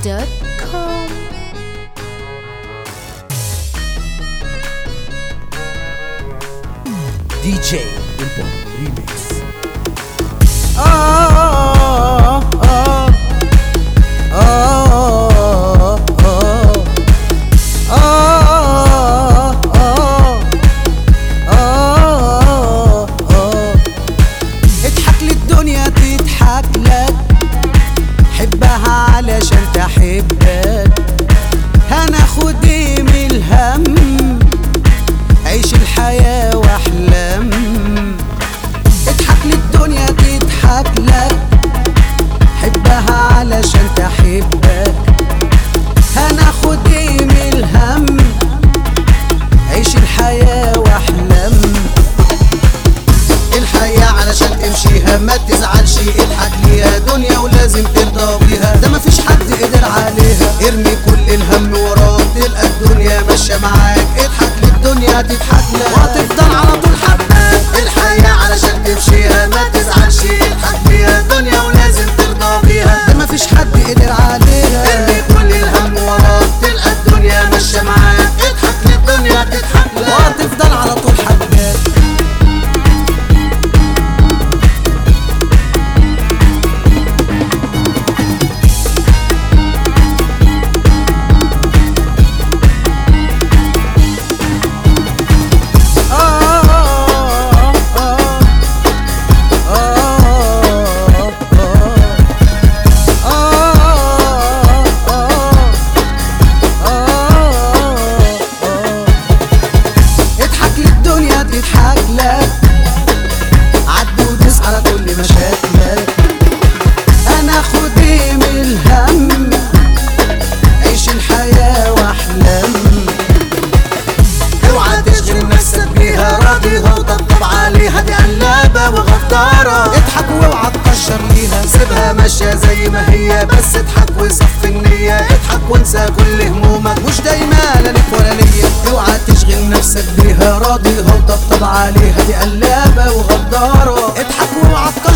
www.radiomaria.com دي جي البوم ريميكس آه آه آه آه آه آه آه اضحك للدنيا تضحك لك حبها علشان تحبك هناخد ايه من الهم عيش الحياة واحلم اضحك للدنيا تضحك لك حبها علشان تحبك هناخد ايه من الهم عيش الحياة واحلم الحياة علشان تمشيها ما تزعلش اضحك ليها دنيا ولازم ترضى بيها ده مفيش حد قدر عليها ارمي كل الهم وراك تلقى الدنيا ماشية معاك اضحك للدنيا تضحك لك وهتفضل على طول حباك الحياة علشان تمشيها ما تزعلش اضحك ليها دنيا ولازم ترضى بيها ده مفيش حد قدر عليها ارمي كل الهم وراك تلقى الدنيا ماشية معاك اضحك للدنيا تضحك لك وهتفضل على طول حباك اضحك للدنيا تضحك لك عدي ودوس على كل مشاكلك انا خد ايه من الهم عيش الحياة واحلم اوعى تشغل نفسك بيها راضيها وطبطب عليها دي قلابة وغدارة اضحك واوعى تكشر ليها سيبها ماشية زي ما هي بس اضحك وصف النية اضحك وانسى كل همومك مش دايما لا لك ولا ليا اوعى تشغل نفسك بيها راضيها وطبطب عليها دي قلابة وغدارة اضحك واوعى